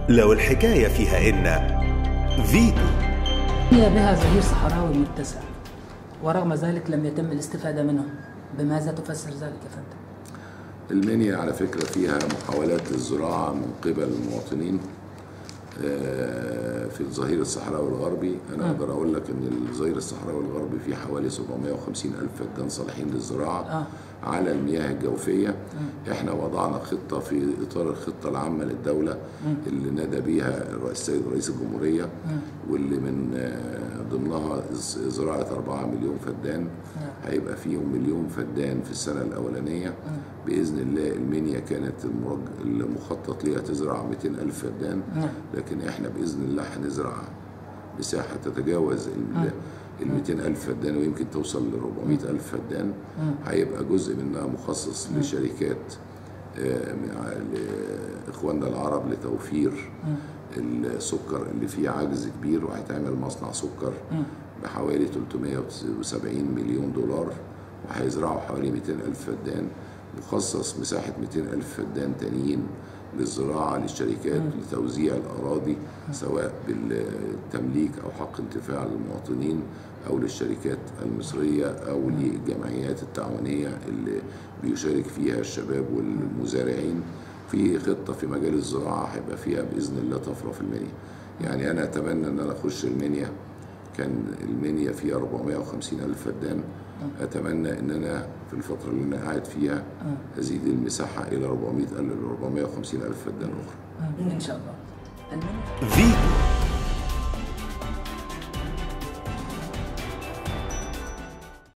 لو الحكاية فيها إن فيتو هي بها ظهير صحراوي متسع ورغم ذلك لم يتم الاستفادة منه بماذا تفسر ذلك يا فندم؟ المنيا على فكرة فيها محاولات للزراعة من قبل المواطنين آه، في الظهير الصحراوي الغربي أنا أقدر أقول لك إن الظهير الصحراوي الغربي فيه حوالي 750 ألف فدان صالحين للزراعة آه. على المياه الجوفية إحنا وضعنا خطة في إطار الخطة العامة للدولة اللي نادى بيها السيد رئيس الجمهورية واللي من آه، ضمنها ز- زراعة 4 مليون فدان هيبقى فيهم مليون فدان في السنة الأولانية بإذن الله المنيا كانت المرج- المخطط ليها تزرع 200 ألف فدان لكن إحنا بإذن الله هنزرع مساحة تتجاوز ال ال 200 ألف فدان ويمكن توصل ل 400 ألف فدان هيبقى جزء منها مخصص لشركات آه، مع- لإخواننا العرب لتوفير السكر اللي فيه عجز كبير وهيتعمل مصنع سكر بحوالي 370 مليون دولار وهيزرعوا حوالي 200 ألف فدان مخصص مساحة 200 ألف فدان تانيين للزراعة للشركات لتوزيع الأراضي سواء بالتمليك أو حق انتفاع للمواطنين أو للشركات المصرية أو للجمعيات التعاونية اللي بيشارك فيها الشباب والمزارعين في خطة في مجال الزراعة هيبقى فيها بإذن الله طفرة في المنيا يعني أنا أتمنى أن أنا أخش المنيا كان المنيا فيها 450 ألف فدان أتمنى أن أنا في الفترة اللي أنا قاعد فيها أزيد المساحة إلى 400 ألف 450 ألف فدان أخرى إن شاء الله المنيا فيتو